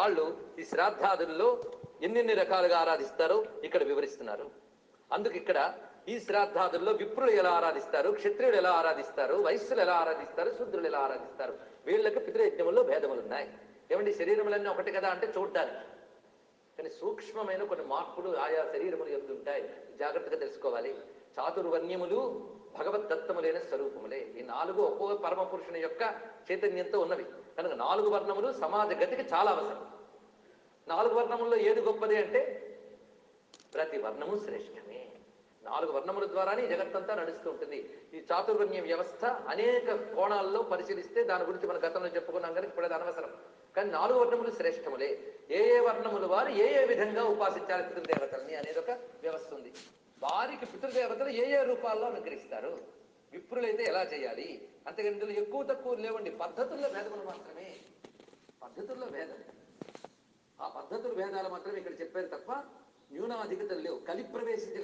వాళ్ళు ఈ శ్రాద్ధాదుల్లో ఎన్నెన్ని రకాలుగా ఆరాధిస్తారో ఇక్కడ వివరిస్తున్నారు అందుకు ఇక్కడ ఈ శ్రాద్ధాదుల్లో విప్రులు ఎలా ఆరాధిస్తారు క్షత్రియులు ఎలా ఆరాధిస్తారు వైశ్యులు ఎలా ఆరాధిస్తారు శూద్రులు ఎలా ఆరాధిస్తారు వీళ్ళకి పితృయజ్ఞముల్లో భేదములు ఉన్నాయి ఏమండి శరీరములన్నీ ఒకటి కదా అంటే చూడ్డానికి కానీ సూక్ష్మమైన కొన్ని మార్పులు ఆయా శరీరములు ఎందుంటాయి జాగ్రత్తగా తెలుసుకోవాలి చాతుర్వర్ణ్యములు భగవద్ దత్తములైన స్వరూపములే ఈ నాలుగు ఒక్కో పరమ పురుషుని యొక్క చైతన్యంతో ఉన్నవి కనుక నాలుగు వర్ణములు సమాజ గతికి చాలా అవసరం నాలుగు వర్ణముల్లో ఏది గొప్పది అంటే ప్రతి వర్ణము శ్రేష్టమే నాలుగు వర్ణముల ద్వారానే ఈ జగత్తంతా నడుస్తూ ఉంటుంది ఈ చాతుర్వర్ణ్య వ్యవస్థ అనేక కోణాల్లో పరిశీలిస్తే దాని గురించి మన గతంలో చెప్పుకున్నాం కనుక ఇప్పుడు అది అనవసరం కానీ నాలుగు వర్ణములు శ్రేష్టములే ఏ ఏ వర్ణములు వారు ఏ ఏ విధంగా ఉపాసించాలి పితృదేవతల్ని అనేది ఒక వ్యవస్థ ఉంది వారికి పితృదేవతలు ఏ ఏ రూపాల్లో అనుగ్రహిస్తారు విప్రులైతే ఎలా చేయాలి అంతేగాని ఇందులో ఎక్కువ తక్కువ లేవండి పద్ధతుల్లో భేదములు మాత్రమే పద్ధతుల్లో భేదం ఆ పద్ధతుల భేదాలు మాత్రమే ఇక్కడ చెప్పారు తప్ప న్యూనాధికతలు లేవు కలి ప్రవేశించిన